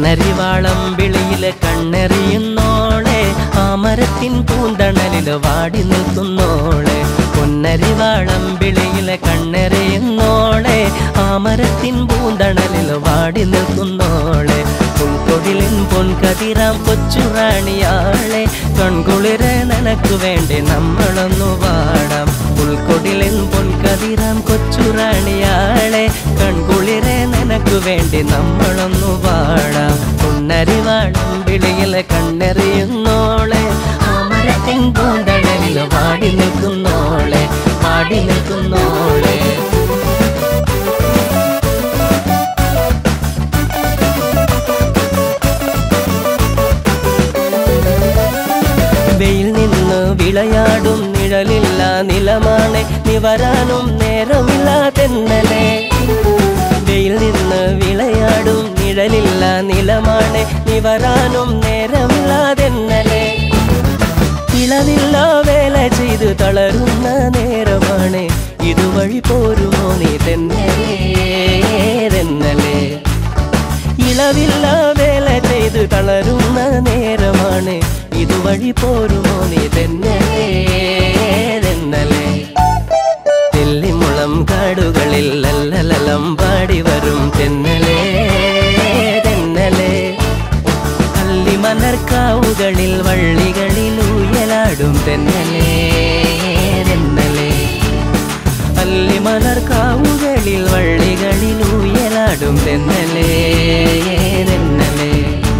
പൊന്നരിവാളം വിളിയില് കണ്ണെറിയുന്നോളെ ആ മരത്തിൻ പൂന്തണലില് വാടി നിൽക്കുന്നോളെ പൊന്നരിവാളം വിളിയില് കണ്ണെറിയുന്നോളെ ആ മരത്തിൻ പൂന്തണലില് വാടി നിൽക്കുന്നോളെ പുൽക്കൊടിലിൻ പൊൻകതിരാം കൊച്ചുറാണിയാളെ കൺകുളിരെ നിനക്ക് വേണ്ടി നമ്മളൊന്നു പാടാം പുൽക്കൊടിലിൻ പൊൻകതിരാം കൊച്ചുറാണിയാളെ കൺകുളിരെ നിനക്ക് വേണ്ടി നമ്മളൊന്നു പാടാം പൊന്നരിവാളം വിളിയിലെ കണ്ണെറിയുന്നോളെ ആ മരത്തിൻ പൂന്തണലിൽ വാടി നിൽക്കുന്നോളെ വാടി നിൽക്കുന്നോളെ വെയിൽ നിന്ന് വിളയാടും നിഴലില്ല നിലമാണ് നിവരാനും നേരമില്ല തെന്നലെ വെയിൽ നിന്ന് വിളയാടും നിഴലില്ല നിലമാണ് നിവരാനും നേരമില്ല തെന്നലെ ഇളവില്ല വേല ചെയ്ത് തളരുന്ന നേരമാണ് ഇതുവഴി പോരുമോ നീ തെന്നലേ തെന്നലേ ഇളവില്ല വേല ചെയ്ത് തളരുന്ന നേരമാണ് ഇതുവഴി പോരുമോ നീ തെന്നലേ തെന്നലേ തെല്ലിമുളം കാടുകളിൽ ലല്ലലലം പാടി വരും തെന്നലേ തെന്നലേ കല്ലിമലർക്കാവുകളിൽ വള്ളികളിൽ ഊയലാടും തെന്നലേ തെന്നലേ അല്ലിമലർക്കാവുകളിൽ വള്ളികളിൽ ഊയലാടും തെന്നലേ തെന്നലേ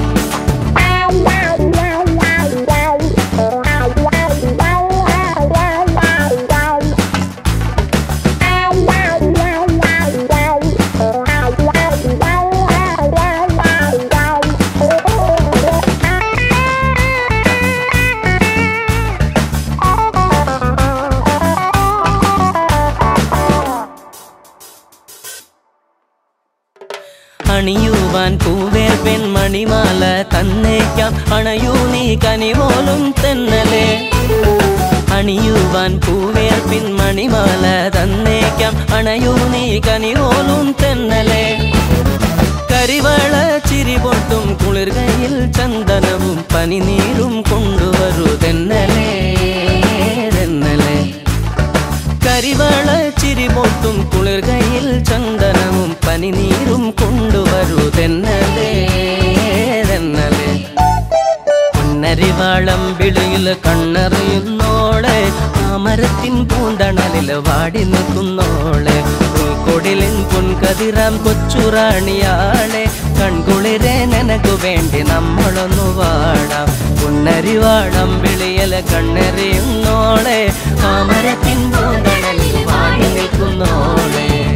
അണിയുവാൻ പൂവേർ പെൺമണിമാല തന്നേക്കാം അണയൂ നീ കനിപോലും തെന്നലേ അണിയുവാൻ പൂവേർ പിന്മണിമാല തന്നേക്കാം അണയൂ നീ കനിപോലും തെന്നലേ കരിവള ചിരി പൊട്ടും കുളിർകയിൽ ചന്ദനവും പനിനീരും കൊണ്ടുവരൂ തെന്നലേ തെന്നലേ കരിവള ചിരി പൊട്ടും കുളിർകയിൽ ചന്ദനവും പനിനീരും കൊണ്ടുവരൂ തെന്നലേ തെന്നലേ പൊന്നരിവാളം വിളിയിൽ കണ്ണറിയുന്നോളെ ആ മരത്തിൻ പൂന്തണലിൽ വാടി നിൽക്കുന്നോളെ ഉൾക്കൊടിലിൻ പൊൻകതിരാം കൊച്ചുറാണിയാളെ കൺകുളിരെ നിനക്കു വേണ്ടി നമ്മളൊന്നു വാടാം പൊന്നരിവാളം വിളിയല കണ്ണെറിയുന്നോളെ ആ മരത്തിൻ പൂന്തണലിൽ വാടി നിൽക്കുന്നോളെ